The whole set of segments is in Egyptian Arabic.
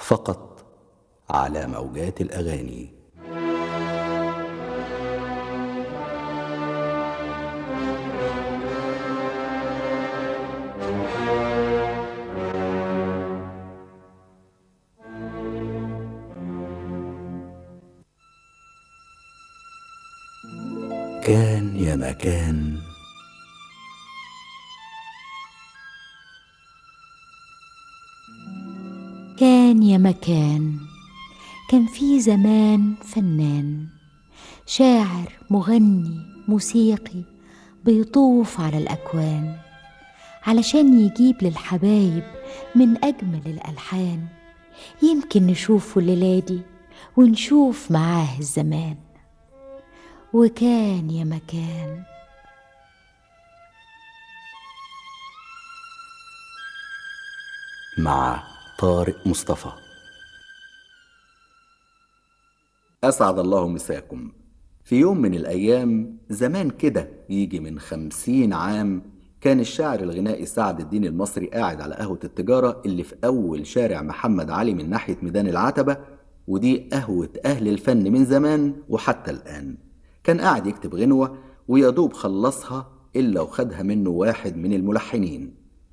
فقط على موجات الاغاني كان يا مكان كان يا مكان كان في زمان فنان شاعر مغني موسيقي بيطوف على الأكوان علشان يجيب للحبايب من أجمل الألحان يمكن نشوفه الليلة دي ونشوف معاه الزمان وكان يا مكان مع طارق مصطفى أسعد الله مساكم في يوم من الأيام زمان كده يجي من خمسين عام كان الشاعر الغنائي سعد الدين المصري قاعد على قهوة التجارة اللي في أول شارع محمد علي من ناحية ميدان العتبة ودي قهوة أهل الفن من زمان وحتى الآن كان قاعد يكتب غنوة ويا دوب خلصها إلا وخدها منه واحد من الملحنين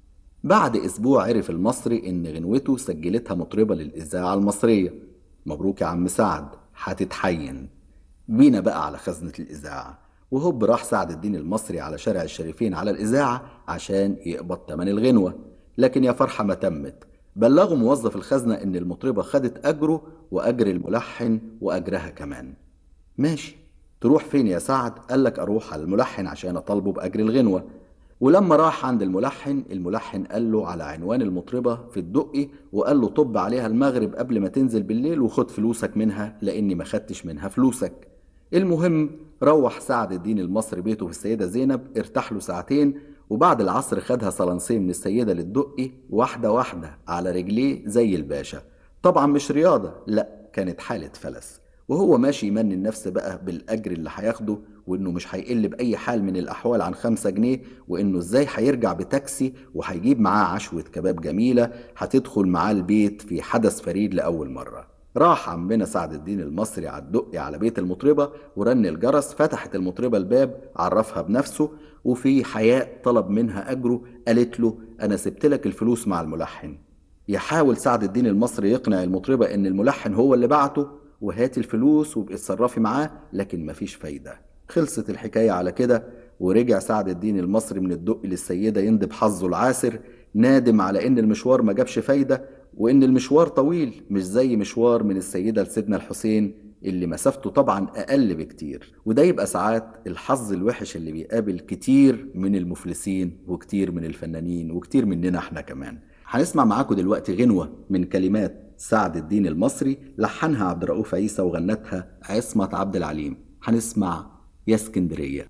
بعد أسبوع عرف المصري إن غنوته سجلتها مطربة للإذاعة المصرية مبروك يا عم سعد هتتحين بينا بقى على خزنة الإذاعة وهوب راح سعد الدين المصري على شارع الشريفين على الإذاعة عشان يقبض تمن الغنوة لكن يا فرحة ما تمت بلغوا موظف الخزنة إن المطربة خدت أجره وأجر الملحن وأجرها كمان ماشي تروح فين يا سعد؟ قال لك أروح على الملحن عشان أطالبه بأجر الغنوة ولما راح عند الملحن الملحن قال له على عنوان المطربة في الدقي وقال له طب عليها المغرب قبل ما تنزل بالليل وخد فلوسك منها لأني ما خدتش منها فلوسك المهم روح سعد الدين المصري بيته في السيدة زينب ارتاح له ساعتين وبعد العصر خدها صلنسيه من السيدة للدقي واحدة واحدة على رجليه زي الباشا طبعا مش رياضة لا كانت حالة فلس وهو ماشي يمني النفس بقى بالأجر اللي هياخده وإنه مش هيقل بأي حال من الأحوال عن خمسة جنيه وإنه إزاي هيرجع بتاكسي وهيجيب معاه عشوة كباب جميلة هتدخل معاه البيت في حدث فريد لأول مرة راح عمنا سعد الدين المصري على الدقي على بيت المطربة ورن الجرس فتحت المطربة الباب عرفها بنفسه وفي حياء طلب منها أجره قالت له أنا سبت لك الفلوس مع الملحن يحاول سعد الدين المصري يقنع المطربة إن الملحن هو اللي بعته وهات الفلوس وابقي اتصرفي معاه لكن مفيش فايدة خلصت الحكاية على كده ورجع سعد الدين المصري من الدق للسيدة يندب حظه العاسر نادم على إن المشوار ما جابش فايدة وإن المشوار طويل مش زي مشوار من السيدة لسيدنا الحسين اللي مسافته طبعا أقل بكتير وده يبقى ساعات الحظ الوحش اللي بيقابل كتير من المفلسين وكتير من الفنانين وكتير مننا احنا كمان هنسمع معاكم دلوقتي غنوة من كلمات سعد الدين المصري لحنها عبد الرؤوف عيسى وغنتها عصمت عبد العليم هنسمع يا اسكندريه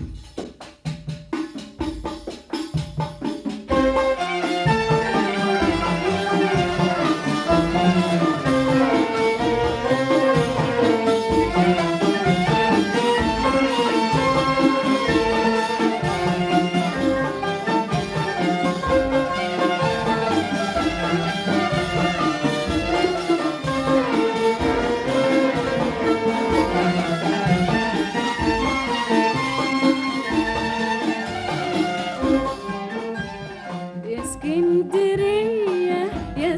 يا اسكندرية يا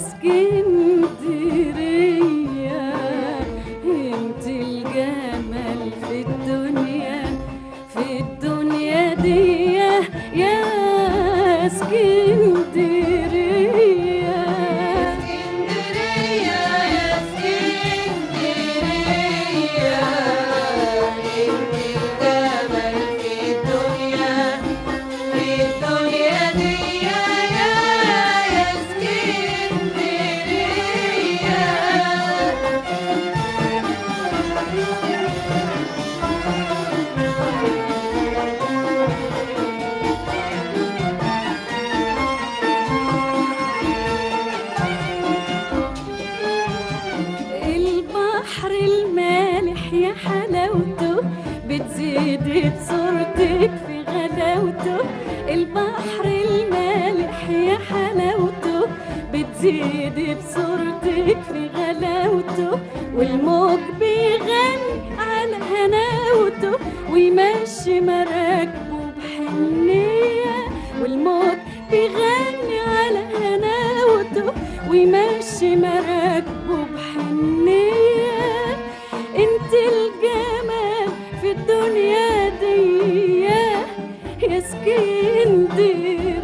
اسكندرية انت الجمال في الدنيا في الدنيا دي يا اسكندرية اسكندرية يا اسكندرية انت الجمال في الدنيا في الدنيا دي يا يا اسكندرية يجيب صورتك في غلاوته والموج بيغني على هناوته ويمشي مراكبه بحنية والموج بيغني على هناوته ويمشي مراكبه بحنية انت الجمال في الدنيا دي يا اسكندرية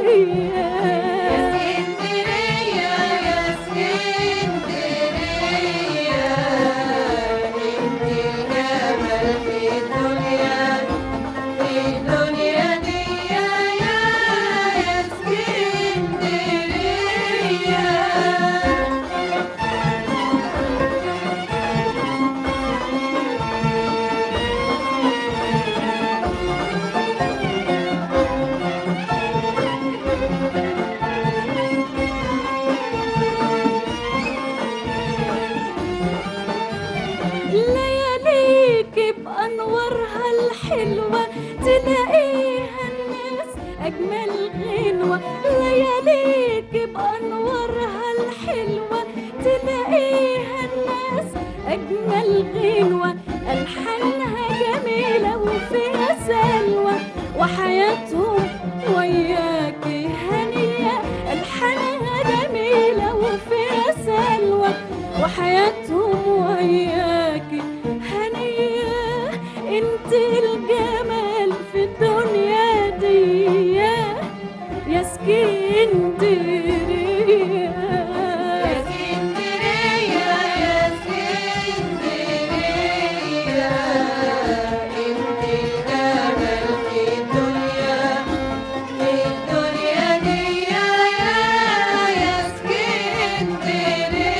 لياليك بأنوارها الحلوة تلاقيها الناس أجمل غنوة لياليك بأنوارها الحلوة تلاقيها الناس أجمل غنوة ألحانها جميلة وفيها سلوى وحياتهم وياكي هنية ألحانها جميلة وفيها سلوى وحياتهم وياكي هنية انت الجمال في الدنيا دي يا اسكندرية يا اسكندرية يا اسكندرية انت الجمال في الدنيا في الدنيا دي يا اسكندرية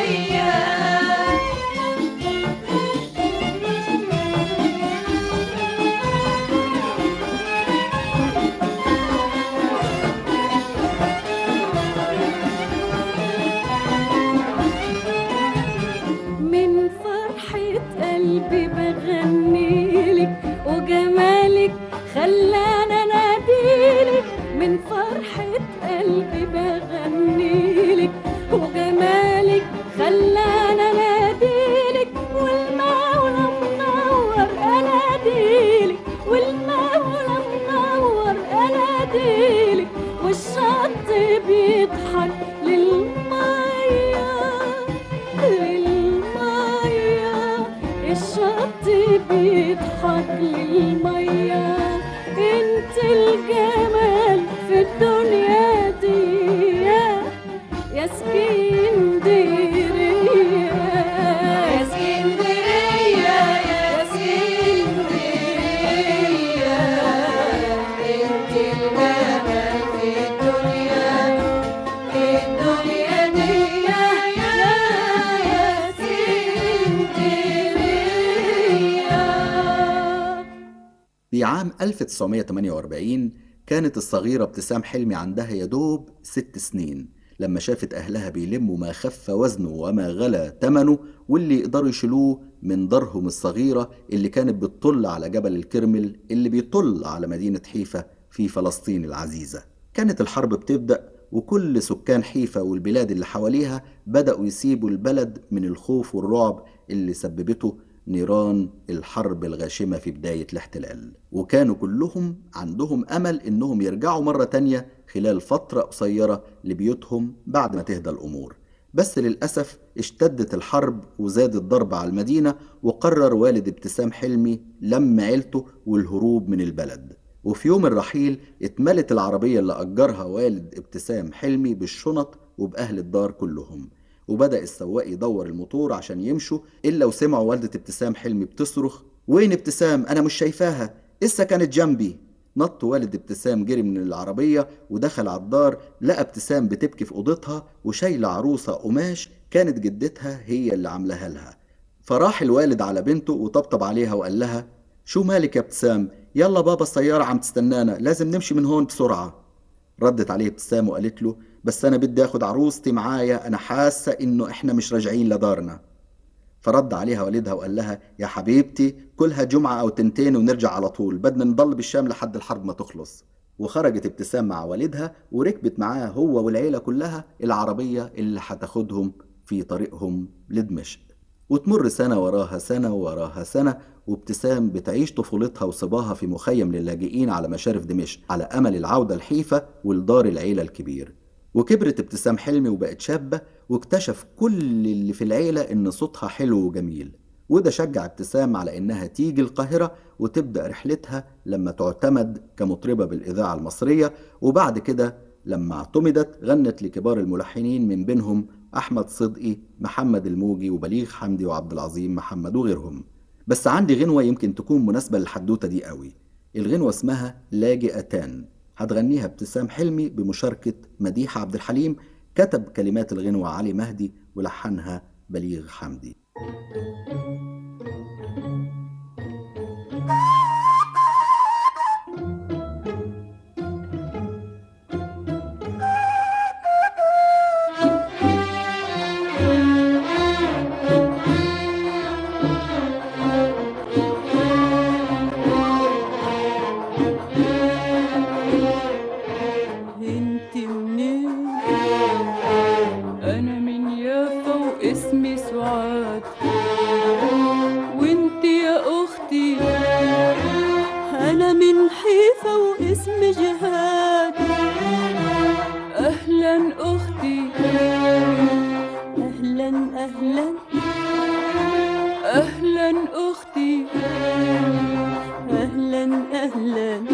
من فرحة قلبي بغنيلك وجمالك خلانا ناديلك من فرحة قلبي بغنيلك وجمالك خلانا ناديلك والمولى منور اناديلك والمولى منور اناديلك والشط بيضحك للميه للمية الشط بيضحك للمية انت الجمال في الدنيا دي يا اسكندرية يا اسكندرية يا اسكندرية انت الجمال في الدنيا في الدنيا دي يا اسكندرية في عام 1948 كانت الصغيرة ابتسام حلمي عندها يدوب ست سنين لما شافت أهلها بيلموا ما خف وزنه وما غلى تمنه واللي يقدروا يشيلوه من دارهم الصغيرة اللي كانت بتطل على جبل الكرمل اللي بيطل على مدينة حيفا في فلسطين العزيزة كانت الحرب بتبدأ وكل سكان حيفا والبلاد اللي حواليها بدأوا يسيبوا البلد من الخوف والرعب اللي سببته نيران الحرب الغاشمة في بداية الاحتلال وكانوا كلهم عندهم أمل إنهم يرجعوا مرة تانية خلال فترة قصيرة لبيوتهم بعد ما تهدى الأمور بس للأسف اشتدت الحرب وزاد الضرب على المدينة وقرر والد ابتسام حلمي لم عيلته والهروب من البلد وفي يوم الرحيل اتملت العربية اللي أجرها والد ابتسام حلمي بالشنط وبأهل الدار كلهم وبدأ السواق يدور الموتور عشان يمشوا إلا وسمعوا والدة ابتسام حلمي بتصرخ وين ابتسام أنا مش شايفاها لسه كانت جنبي نط والد ابتسام جري من العربية ودخل على الدار لقى ابتسام بتبكي في أوضتها وشايلة عروسة قماش كانت جدتها هي اللي عاملاها لها فراح الوالد على بنته وطبطب عليها وقال لها شو مالك يا ابتسام يلا بابا السيارة عم تستنانا لازم نمشي من هون بسرعة ردت عليه ابتسام وقالت له بس أنا بدي أخد عروستي معايا أنا حاسة إنه إحنا مش راجعين لدارنا فرد عليها والدها وقال لها يا حبيبتي كلها جمعة أو تنتين ونرجع على طول بدنا نضل بالشام لحد الحرب ما تخلص وخرجت ابتسام مع والدها وركبت معاه هو والعيلة كلها العربية اللي هتاخدهم في طريقهم لدمشق وتمر سنة وراها سنة وراها سنة وابتسام بتعيش طفولتها وصباها في مخيم للاجئين على مشارف دمشق على أمل العودة الحيفة ولدار العيلة الكبير وكبرت ابتسام حلمي وبقت شابة واكتشف كل اللي في العيلة إن صوتها حلو وجميل وده شجع ابتسام على إنها تيجي القاهرة وتبدأ رحلتها لما تعتمد كمطربة بالإذاعة المصرية وبعد كده لما اعتمدت غنت لكبار الملحنين من بينهم أحمد صدقي محمد الموجي وبليغ حمدي وعبد العظيم محمد وغيرهم بس عندي غنوة يمكن تكون مناسبة للحدوتة دي قوي الغنوة اسمها لاجئتان هتغنيها ابتسام حلمي بمشاركة مديحة عبد الحليم كتب كلمات الغنوة علي مهدي ولحنها بليغ حمدي انت منين انا من يافا واسمي سعاد وانت يا اختي انا من حيفا واسمي جهاد اهلا اختي اهلا اهلا اهلا اختي اهلا اهلا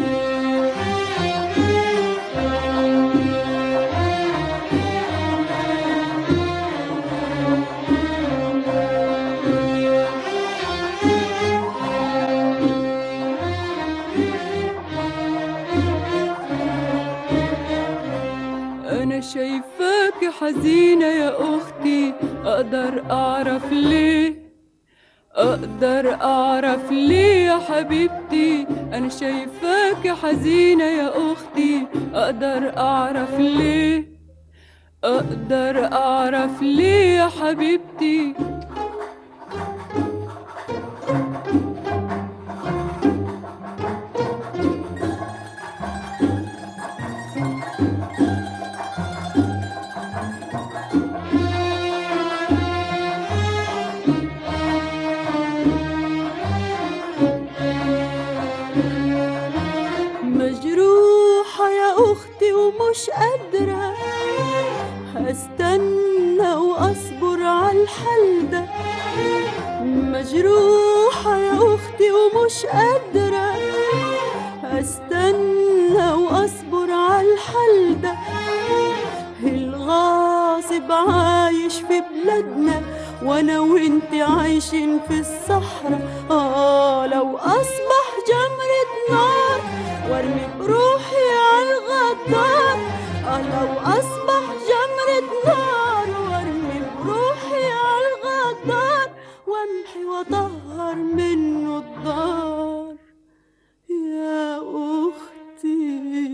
أنا شايفاك حزينة يا أختي أقدر أعرف ليه أقدر أعرف ليه يا حبيبتي أنا شايفاك حزينة يا أختي أقدر أعرف ليه أقدر أعرف ليه يا حبيبتي مجروحة يا أختي ومش قادرة هستنى وأصبر على الحل ده مجروحة يا أختي ومش قادرة هستنى وأصبر على الحل ده الغاصب عايش في بلادنا وانا وانت عايشين في الصحراء اه لو اصبح جمرة نار وارمي بروحي على الغدار اه لو اصبح جمرة نار وارمي بروحي على الغدار وامحي واطهر منه الدار يا اختي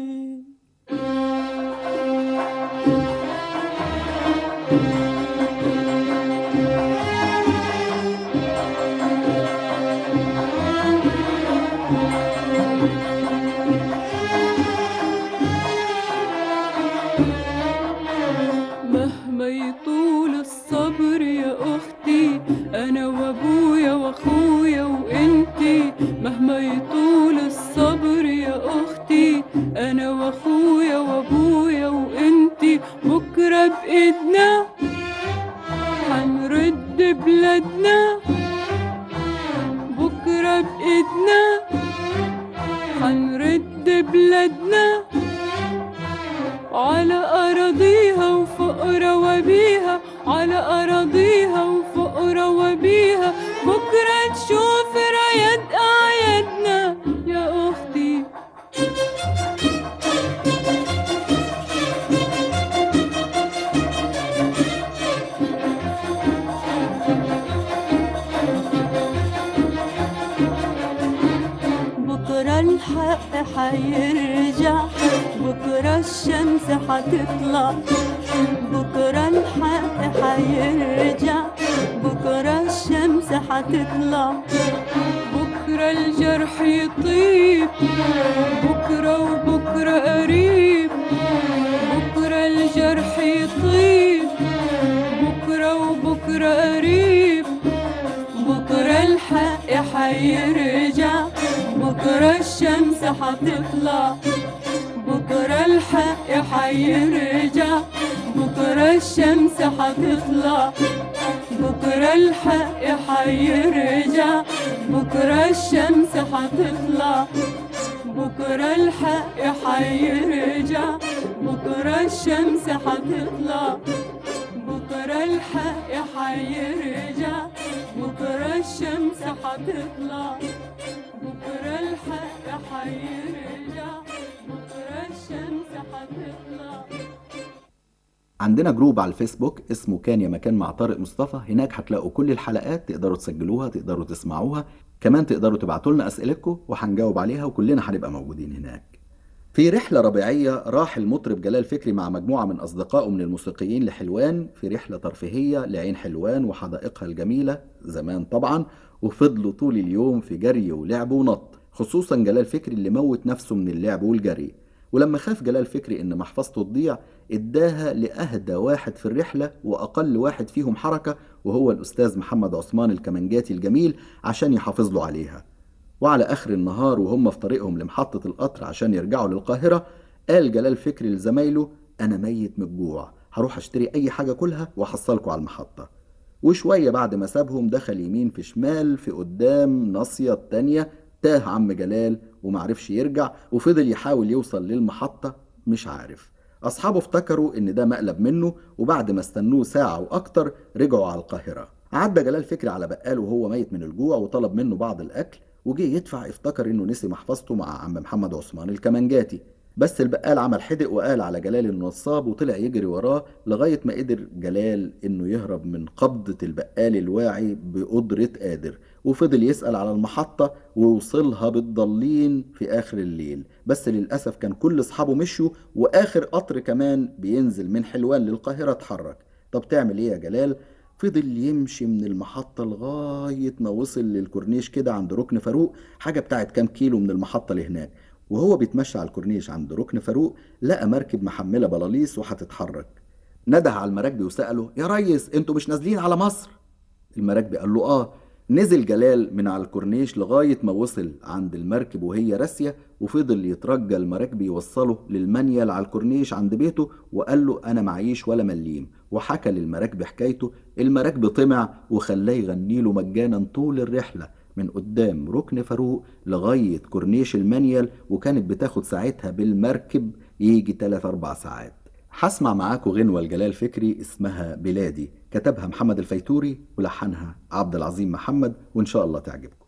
مهما يطول الصبر يا اختي انا وابويا واخويا وانتي مهما يطول الصبر يا اختي انا واخويا وابويا وانتي بكره بايدنا هنرد بلادنا بكره بايدنا هنرد بلادنا على أراضيها وفوق روابيها على أراضيها وفوق روابيها بكرة تشوف رايات أعيادنا يا أختي بكرة الحق حيرجع بكرة الشمس حتطلع بكرة الحق حيرجع بكرة الشمس حتطلع بكرة الجرح يطيب بكرة وبكرة بكرة قريب بكرة الجرح يطيب بكرة وبكرة قريب بكرة الحق حيرجع بكرة الشمس حتطلع بكرة الحق حيرجع بكرة الشمس حتطلع بكرة الحق حيرجع بكرة الشمس حتطلع بكرة الحق حيرجع بكرة الشمس حتطلع بكرة الحق حيرجع بكرة الشمس حتطلع بكرة الحق حيرجع بكرة الشمس حتطلع عندنا جروب على الفيسبوك اسمه كان يا مكان مع طارق مصطفى هناك هتلاقوا كل الحلقات تقدروا تسجلوها تقدروا تسمعوها كمان تقدروا تبعتوا لنا اسئلتكم وهنجاوب عليها وكلنا هنبقى موجودين هناك في رحلة ربيعية راح المطرب جلال فكري مع مجموعة من أصدقائه من الموسيقيين لحلوان في رحلة ترفيهية لعين حلوان وحدائقها الجميلة زمان طبعا وفضلوا طول اليوم في جري ولعب ونط خصوصا جلال فكري اللي موت نفسه من اللعب والجري ولما خاف جلال فكري ان محفظته تضيع اداها لاهدى واحد في الرحله واقل واحد فيهم حركه وهو الاستاذ محمد عثمان الكمنجاتي الجميل عشان يحافظ له عليها وعلى اخر النهار وهم في طريقهم لمحطه القطر عشان يرجعوا للقاهره قال جلال فكري لزمايله انا ميت من الجوع هروح اشتري اي حاجه كلها واحصلكوا على المحطه وشويه بعد ما سابهم دخل يمين في شمال في قدام ناصيه التانيه تاه عم جلال ومعرفش يرجع وفضل يحاول يوصل للمحطة مش عارف أصحابه افتكروا إن ده مقلب منه وبعد ما استنوه ساعة وأكتر رجعوا على القاهرة عدى جلال فكري على بقال وهو ميت من الجوع وطلب منه بعض الأكل وجه يدفع افتكر إنه نسي محفظته مع عم محمد عثمان الكمنجاتي بس البقال عمل حدق وقال على جلال انه نصاب وطلع يجري وراه لغايه ما قدر جلال انه يهرب من قبضه البقال الواعي بقدره قادر وفضل يسال على المحطه ووصلها بالضالين في اخر الليل بس للاسف كان كل اصحابه مشوا واخر قطر كمان بينزل من حلوان للقاهره اتحرك طب تعمل ايه يا جلال فضل يمشي من المحطة لغاية ما وصل للكورنيش كده عند ركن فاروق حاجة بتاعت كام كيلو من المحطة لهناك وهو بيتمشى على الكورنيش عند ركن فاروق لقى مركب محملة بلاليص وهتتحرك نده على المراكبي وسأله يا ريس انتوا مش نازلين على مصر المراكبي قال له اه نزل جلال من على الكورنيش لغاية ما وصل عند المركب وهي راسية وفضل يترجى المراكبي يوصله للمنيل على الكورنيش عند بيته وقال له أنا معيش ولا مليم وحكى للمراكبي حكايته المراكبي طمع وخلاه يغني له مجانا طول الرحلة من قدام ركن فاروق لغاية كورنيش المنيل وكانت بتاخد ساعتها بالمركب يجي 3 أربع ساعات هسمع معاكم غنوة لجلال فكري اسمها بلادي كتبها محمد الفيتوري ولحنها عبد العظيم محمد وإن شاء الله تعجبكم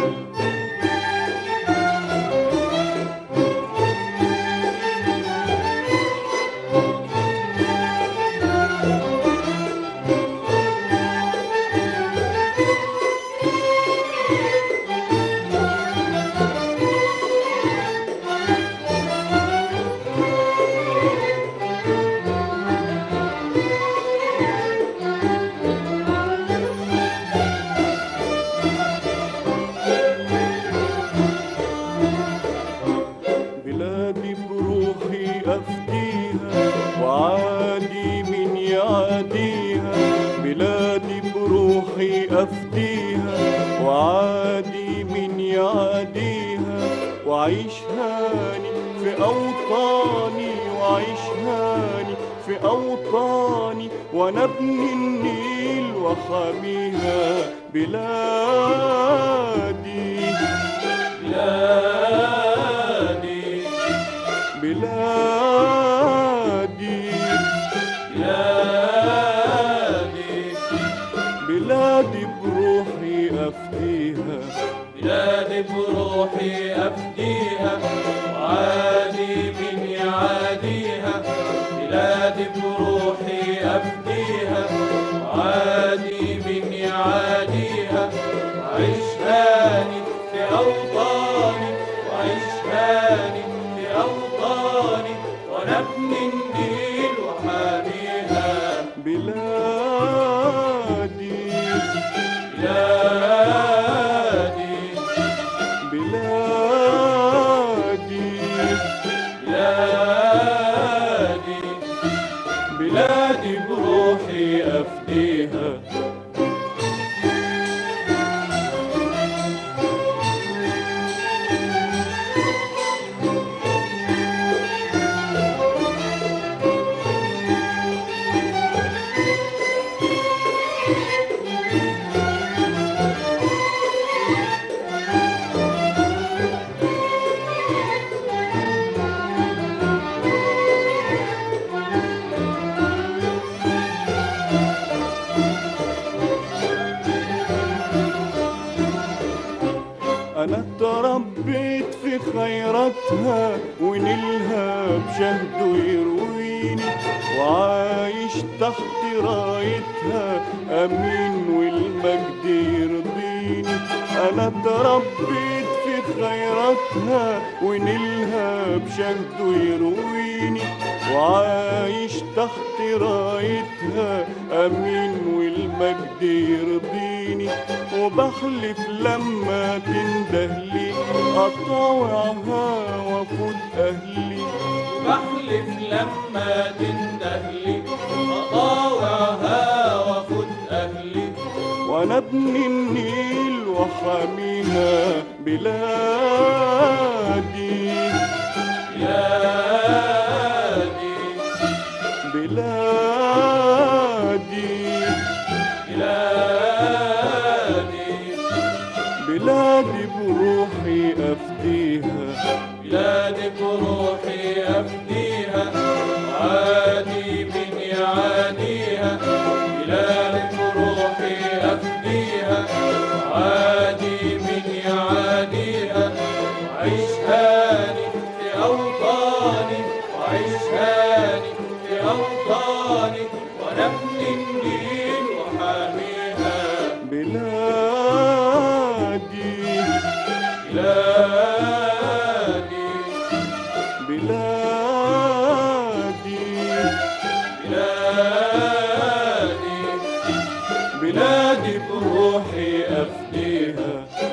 بلادي بروحي أفديها وعادي من يعاديها بلادي بروحي أفديها وعادي من يعاديها وعيش هاني في أوطاني وعيش هاني في أوطاني وأنا ابن النيل وحاميها بلادي بلادي بلادي بلادي بلادي بروحي أفديها بلادي بروحي أفديها وعادي من يعاديها بلادي بروحي أفديها وعادي من يعاديها وعيش هاني في أوطاني وعيش هاني في أوطاني وأنا ابن النيل وحاميها بلادي بلادي بلادي أفديها أنا اتربيت في خيراتها ونيلها بشهده يرويني وعايش تحت رايتها أمين والمجد يرضيني أنا اتربيت في خيراتها ونيلها بشهده يرويني وعايش تحت رايتها أمين والمجد يرضيني وبحلف لما تندهلي أطاوعها وأفوت أهلي بحلف لما تندهلي أطاوعها وأفوت أهلي وأنا ابن النيل وحاميها بلادي بلادي بلادي بلادي بلادي بروحي أفديها بلادي بروحي أفديها عادي من يعاديها بلادي بروحي أفديها عادي من يعاديها وعيش هاني في أوطاني وعيش هاني في أوطاني وأنا ابن النيل وحاميها بلادي بلادي بلادي بلادي بلادي بروحي أفديها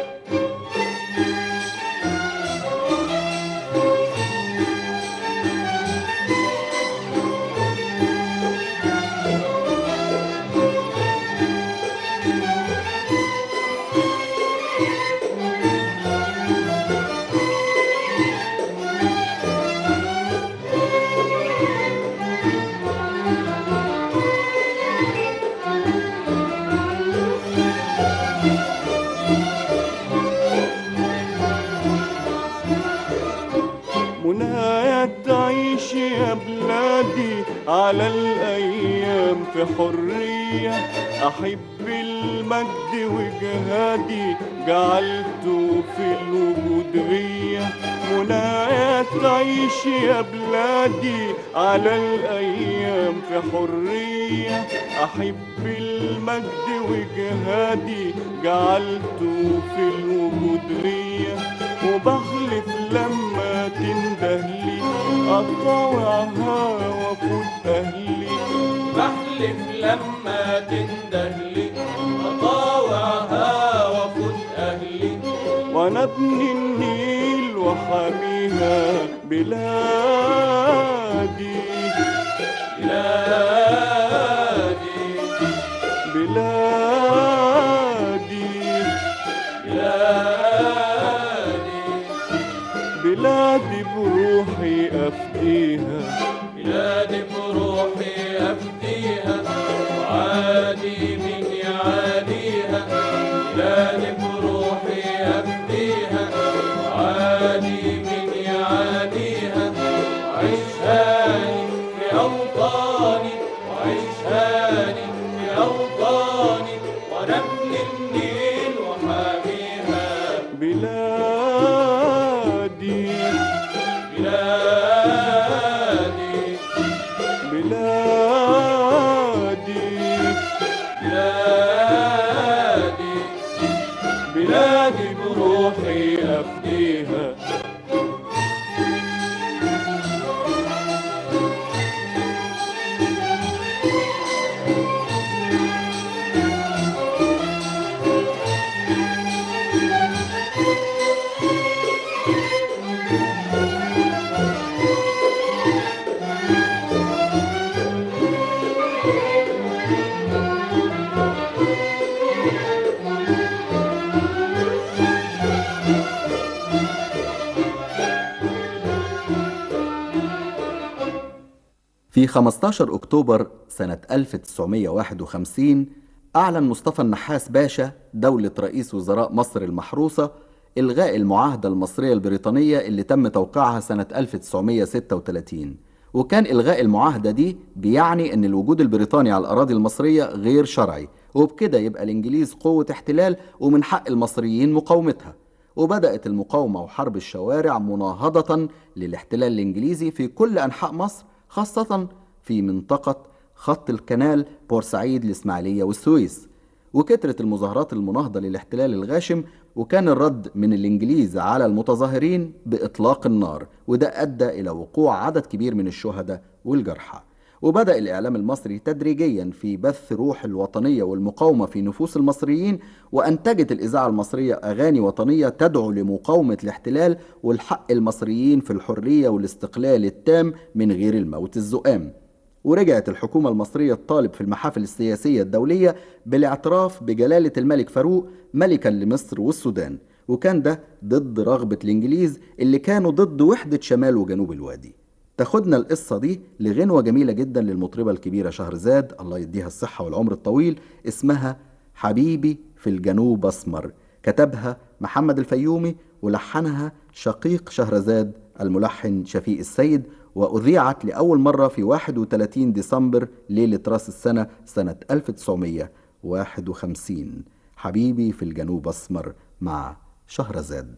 منايا تعيش يا بلادي على الأيام في حرية أحب المجد وجهادي جعلته في الوجود غية منايا تعيش يا بلادي على الأيام في حرية أحب المجد وجهادي جعلته في الوجود غية وبحلف لما تندهلي أطاوعها وأفوت أهلي بحلف لما تندهلي أطاوعها وأفوت أهلي وأنا ابن النيل وحاميها بلادي بلادي بلادي بلادي بلادي بروحي أفديها بلادي بروحي أفديها وعادي من يعاديها بلادي بروحي أفديها وعادي من يعاديها وعيش هاني في أوطاني وعيش هاني في أوطاني وأنا ابن النيل وحاميها بلادي بلادي بلادي بلادي بلادي بروحي أفديها في 15 أكتوبر سنة 1951 أعلن مصطفى النحاس باشا دولة رئيس وزراء مصر المحروسة إلغاء المعاهدة المصرية البريطانية اللي تم توقيعها سنة 1936 وكان إلغاء المعاهدة دي بيعني أن الوجود البريطاني على الأراضي المصرية غير شرعي وبكده يبقى الإنجليز قوة احتلال ومن حق المصريين مقاومتها وبدأت المقاومة وحرب الشوارع مناهضة للاحتلال الإنجليزي في كل أنحاء مصر خاصة في منطقة خط الكنال بورسعيد الإسماعيلية والسويس وكثرت المظاهرات المناهضة للاحتلال الغاشم وكان الرد من الإنجليز على المتظاهرين بإطلاق النار وده أدى إلى وقوع عدد كبير من الشهداء والجرحى وبدأ الإعلام المصري تدريجيا في بث روح الوطنية والمقاومة في نفوس المصريين وأنتجت الإذاعة المصرية أغاني وطنية تدعو لمقاومة الاحتلال والحق المصريين في الحرية والاستقلال التام من غير الموت الزؤام ورجعت الحكومة المصرية الطالب في المحافل السياسية الدولية بالاعتراف بجلالة الملك فاروق ملكا لمصر والسودان وكان ده ضد رغبة الإنجليز اللي كانوا ضد وحدة شمال وجنوب الوادي تاخدنا القصة دي لغنوة جميلة جدا للمطربة الكبيرة شهرزاد الله يديها الصحة والعمر الطويل اسمها حبيبي في الجنوب أسمر كتبها محمد الفيومي ولحنها شقيق شهرزاد الملحن شفيق السيد وأذيعت لأول مرة في 31 ديسمبر ليلة راس السنة سنة 1951 حبيبي في الجنوب أسمر مع شهرزاد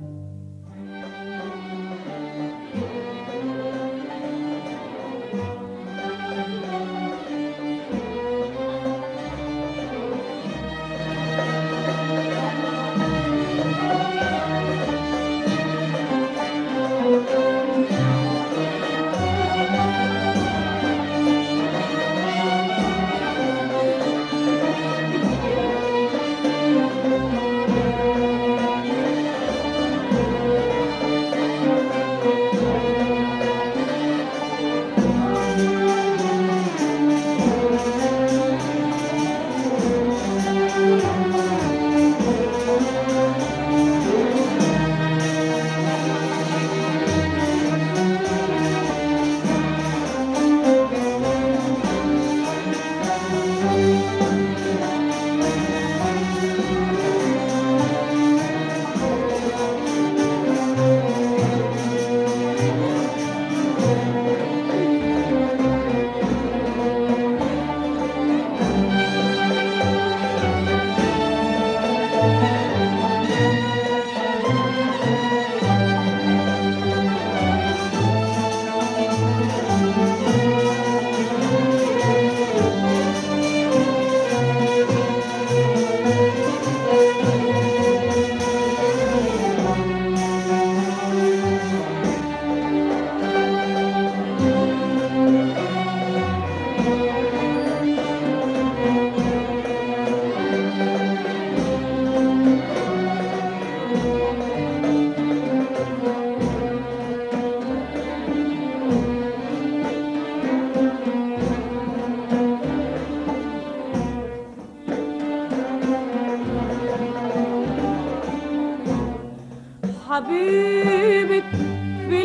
حبيبك في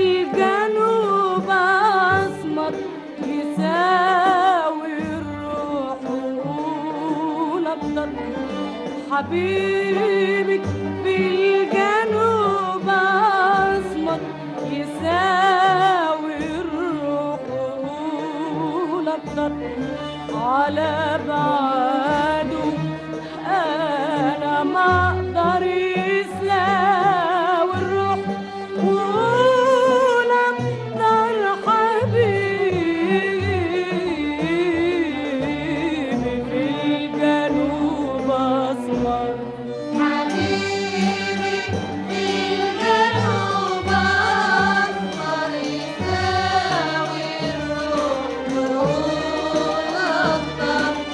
الجنوب أسمر يساوي الروح ونبضر حبيبك في الجنوب أسمر يساوي الروح ونبضر على بعده أنا ما أقدر يساوي الروح ونقدر حبيبي في الجنوب أسمر حبيبي في الجنوب أسمر يساوي الروح والأخضر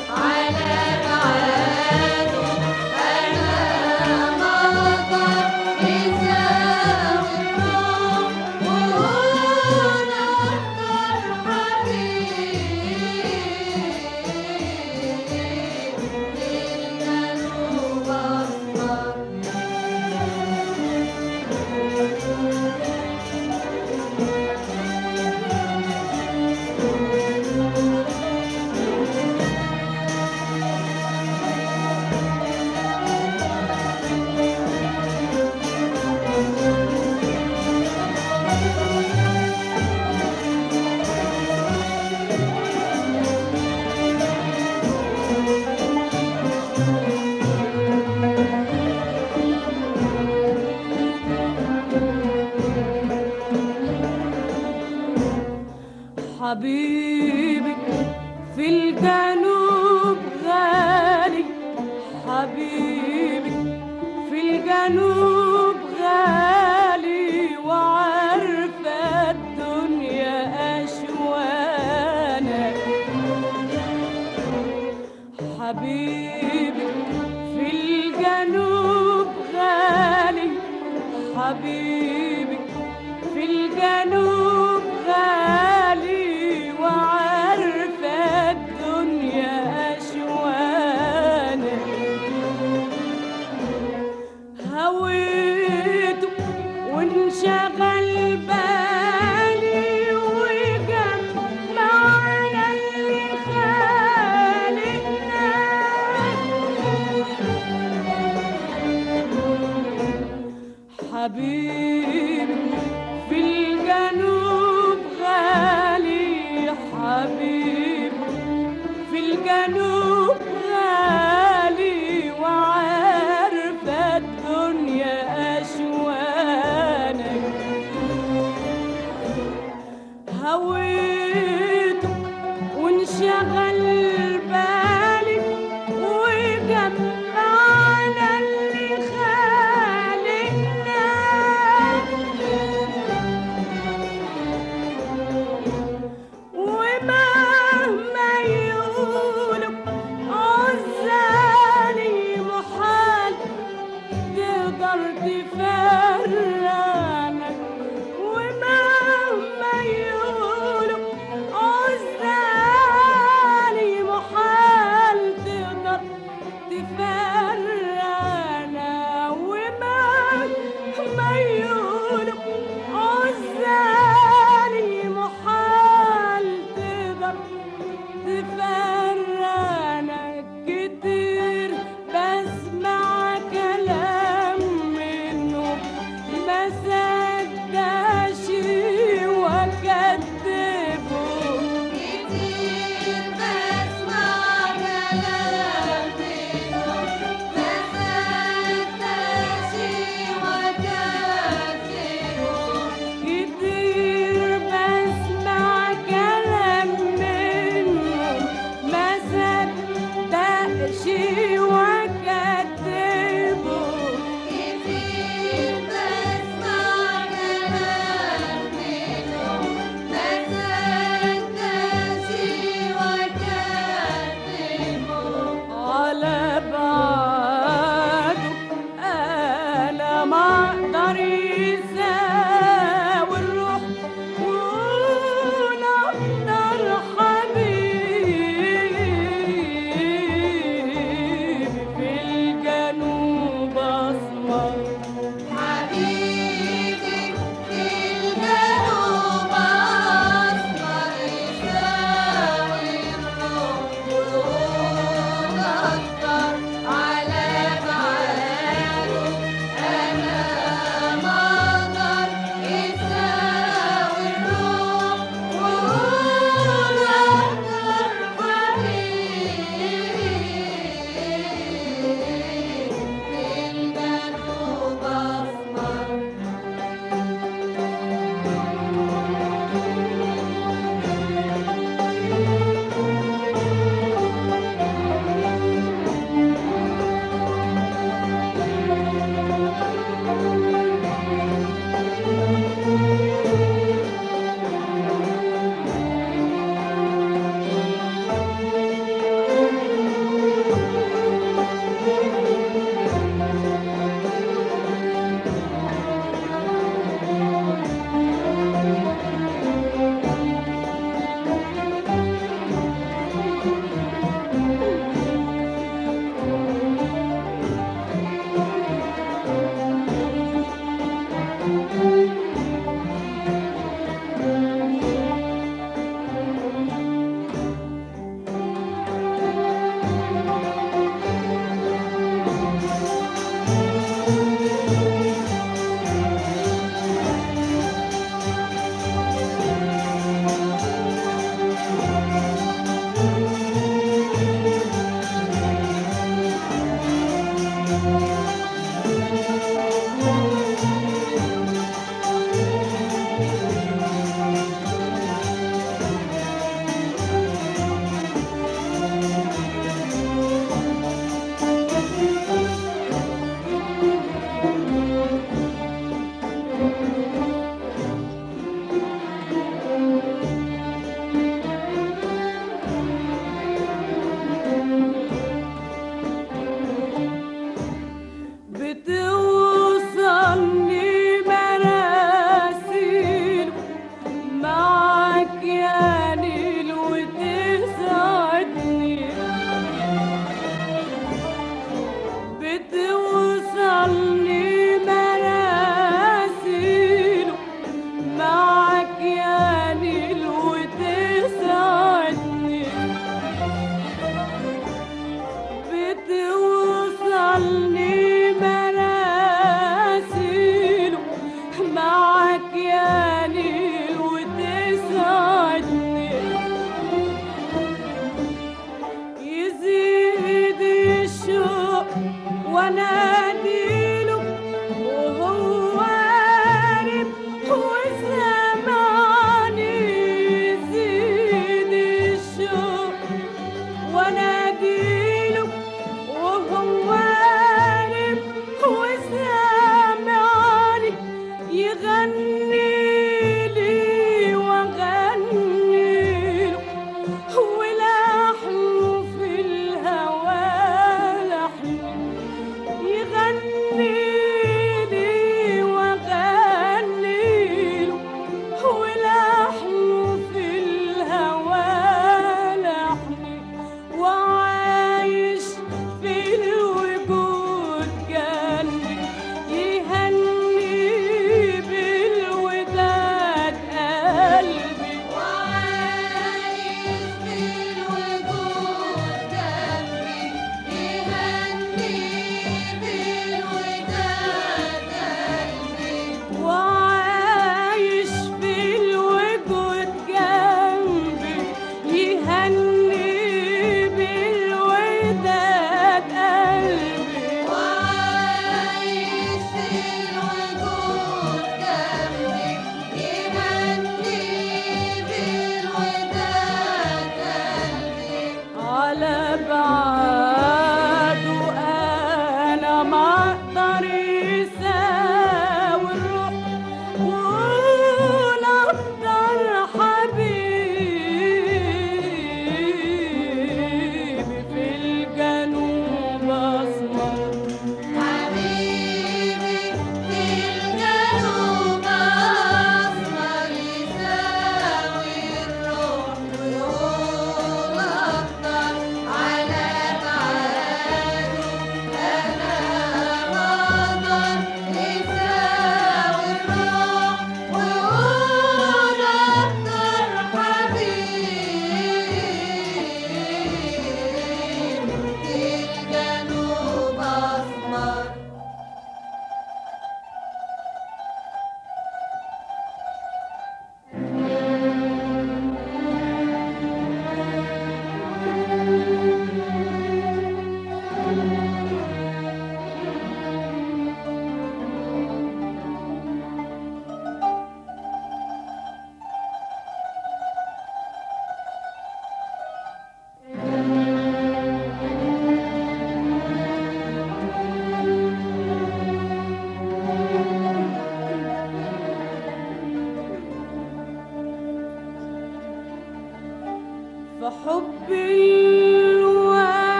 حبيبي في الجنوب غالي حبيبي في الجنوب غالي وعارفة الدنيا أشوانا هويته وانشغل بالي وجمعنا اللي خالقنا حبيبي في الجنوب غالي حبيبي في الجنوب غالي وعارفة الدنيا أشوانك هويته وانشغل بالي وجمعنا اللي خالقنا ومهما يقولوا عزالي محال تقدر تفرقنا ومهما يقولوا عزالي محال تقدر تفرقنا ومهما يقولوا عزالي محال تقدر تفرقنا كتير بسمع كلام منه ما صدقش واكذبه كتير بسمع كلام منهم ما صدقش وكذبه كتير بسمع كلام منه ما صدقش وكذبه كتير بسمع كلام منهم ما صدقش وكذبه على بعده انا ما اقدر يساوي الروح ونقدر حبيبي واناديله وهو قارب وسمعني يزيد الشوق واناديله وهو قارب وسمعني يغني لي واغني له ولحنه في الهوى لحن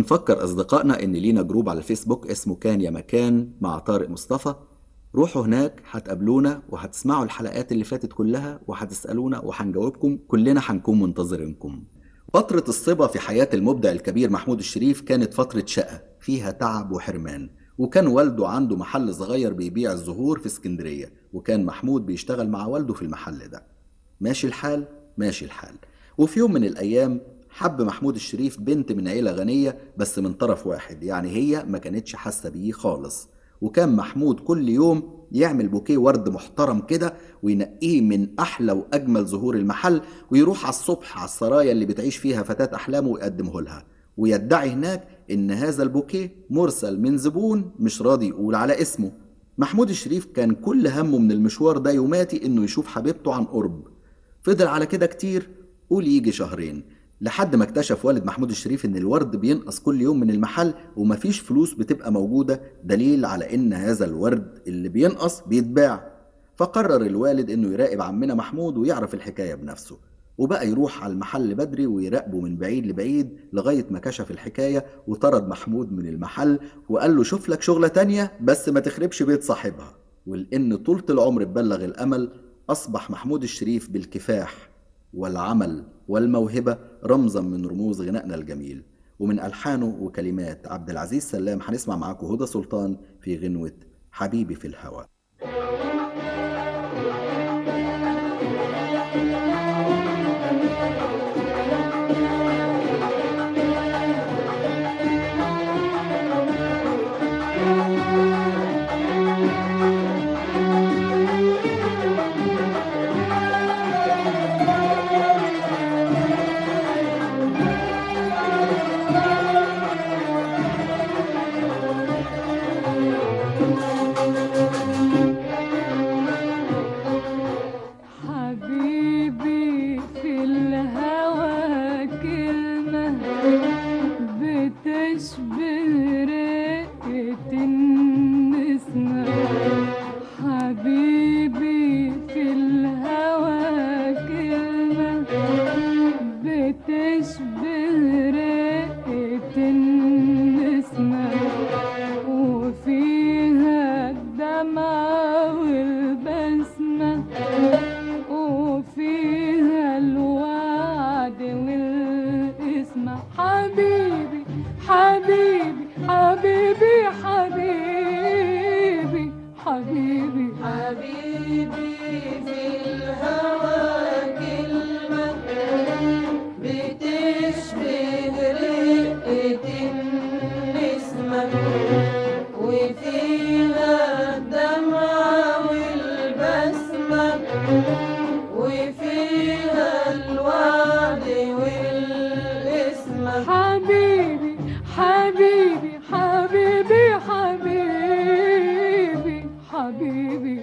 وبنفكر أصدقائنا إن لينا جروب على الفيسبوك اسمه كان يا مكان مع طارق مصطفى روحوا هناك هتقابلونا وهتسمعوا الحلقات اللي فاتت كلها وهتسألونا وهنجاوبكم كلنا هنكون منتظرينكم فترة الصبا في حياة المبدع الكبير محمود الشريف كانت فترة شقة فيها تعب وحرمان وكان والده عنده محل صغير بيبيع الزهور في اسكندرية وكان محمود بيشتغل مع والده في المحل ده ماشي الحال ماشي الحال وفي يوم من الأيام حب محمود الشريف بنت من عيلة غنية بس من طرف واحد يعني هي ما كانتش حاسة بيه خالص وكان محمود كل يوم يعمل بوكيه ورد محترم كده وينقيه من أحلى وأجمل زهور المحل ويروح على الصبح على السرايا اللي بتعيش فيها فتاة أحلامه ويقدمه لها ويدعي هناك إن هذا البوكيه مرسل من زبون مش راضي يقول على اسمه محمود الشريف كان كل همه من المشوار ده يوماتي إنه يشوف حبيبته عن قرب فضل على كده كتير قول يجي شهرين لحد ما اكتشف والد محمود الشريف ان الورد بينقص كل يوم من المحل ومفيش فلوس بتبقى موجودة دليل على ان هذا الورد اللي بينقص بيتباع فقرر الوالد انه يراقب عمنا محمود ويعرف الحكاية بنفسه وبقى يروح على المحل بدري ويراقبه من بعيد لبعيد لغاية ما كشف الحكاية وطرد محمود من المحل وقال له شوف لك شغلة تانية بس ما تخربش بيت صاحبها ولأن طولة العمر تبلغ الأمل أصبح محمود الشريف بالكفاح والعمل والموهبة رمزا من رموز غنائنا الجميل ومن ألحانه وكلمات عبد العزيز سلام هنسمع معاكم هدى سلطان في غنوة حبيبي في الهوى حبيبي في الهوى كلمة بتشبه رقة النسمة حبيبي في الهوى كلمة بتشبه رقة النسمة وفيها الدمعة والبسمة وفيها الوعد والاسم حبيبي حبيبي حبيبي حبيبي حبيبي حبيبي في الهوى كلمة بتشبه رقة النسمة وفيها الدمعة والبسمة وفيها الوعد والاسم حبيبي حبيبي حبيبي حبيبي حبيبي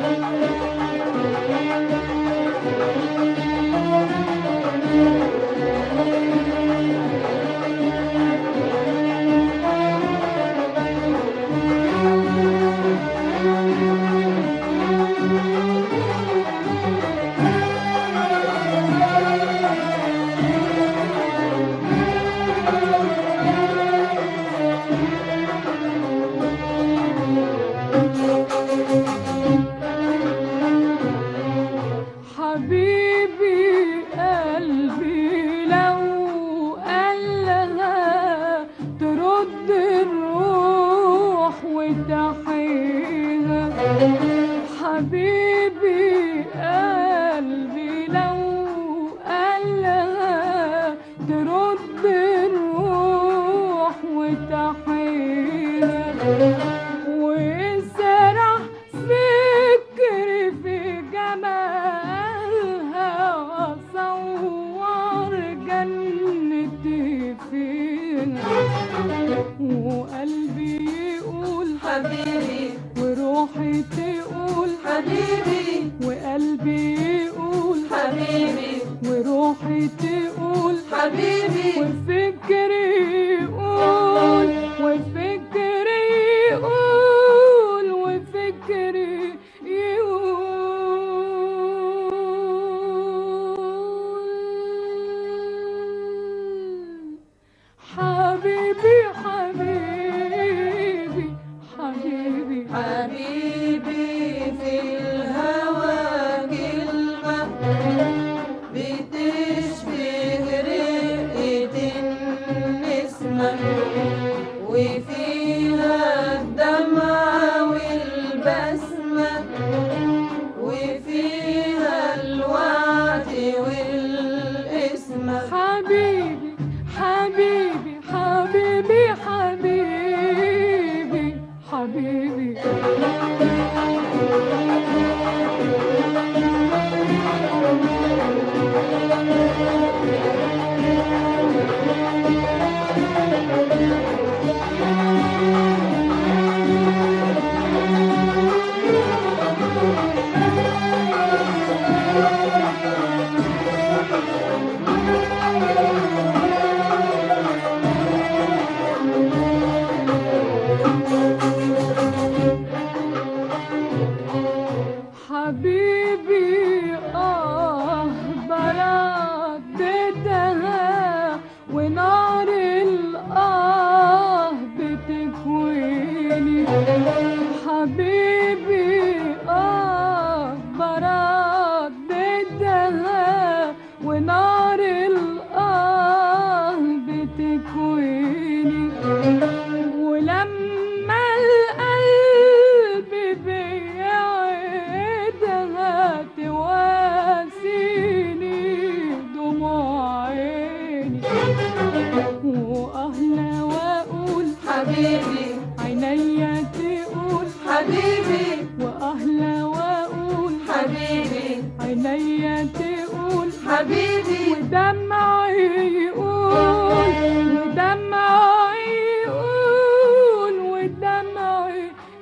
حبيبي قلبي لو قالها ترد الروح وتحيها حبيبي قلبي لو قالها ترد الروح وتحيها وسرح فكري في جمالها وصور جنتي فيها وقلبي يقول حبيبي وروحي تقول حبيبي وقلبي يقول حبيبي وروحي تقول حبيبي وفكري يقول وفكري يقول وفكري يقول حبيبي وفيها الدمعة والبسمة وفيها الوعد والاسمة حبيبي حبيبي حبيبي حبيبي حبيبي حبيبي آه برددها ونار الآه بتكويني حبيبي آه برددها ونار الآه بتكويني ولما القلب بيعيدها تواسيني دموع عيني وأهلا وأقول حبيبي عينيا تقول حبيبي وأهلا وأقول حبيبي عينيا تقول حبيبي ودمعي يقول ودمعي يقول ودمعي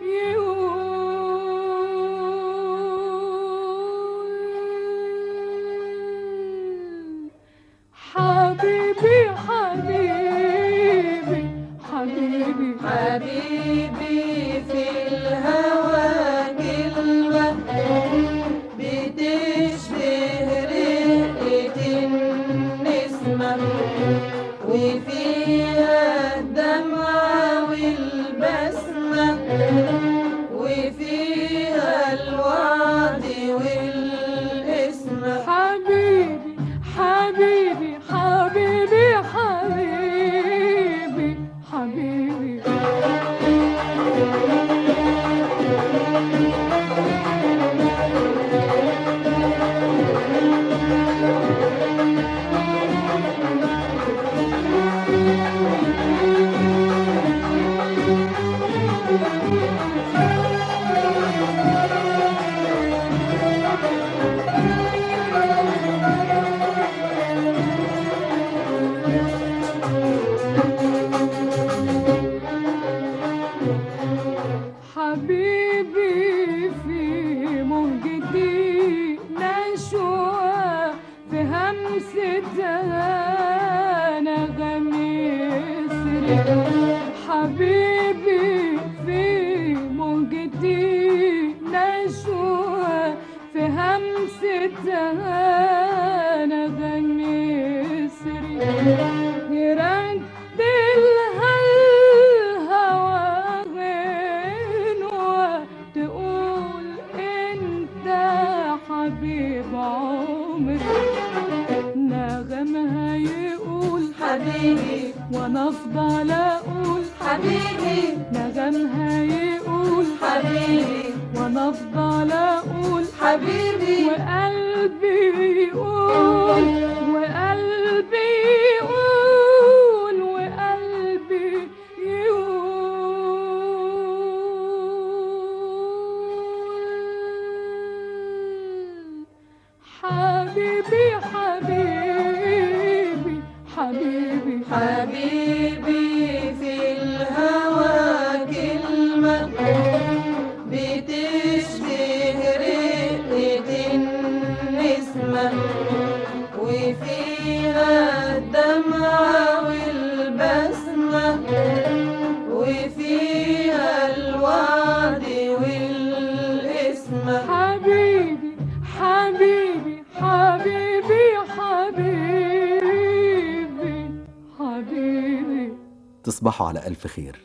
يقول حبيبي حبيبي حبيبي حبيبي في الهوى كلمة بتشبه رقة النسمة وفيها الدمعة والبسمة وفيها الوعد والاسمة حبيبي حبيبي حبيبي حبيبي حبيبي حبيبي في مهجتي نشوى في همستها نغم يسري حبيبي في مهجتي نشوى في همستها نغم يسري يردلها الهوى غنوة تقول انت حبيب عمري نغمها يقول حبيبي وانا افضل اقول حبيبي نغمها يقول حبيبي وانا افضل اقول حبيبي وقلبي يقول وقلبي يقول وقلبي يقول حبيبي حبيبي حبيبي حبيبي في الهوى كلمة بتشبه رقة النسمة وفيها الدمعة والبسمة وفيها الوعد والاسمة حبيبي حبيبي حبيبي حبيبي حبيبي تصبحوا على ألف خير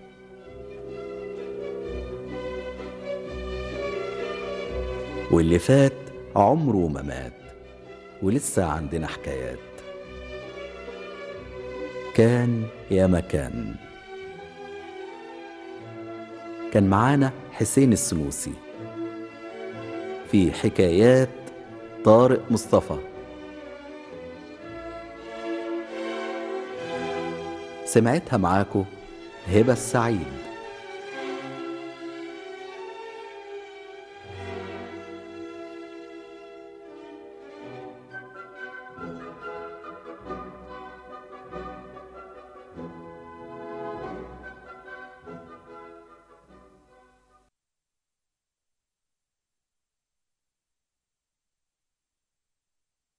واللي فات عمره ما مات ولسه عندنا حكايات كان يا مكان كان معانا حسين السنوسي في حكايات طارق مصطفى سمعتها معاكو هبة السعيد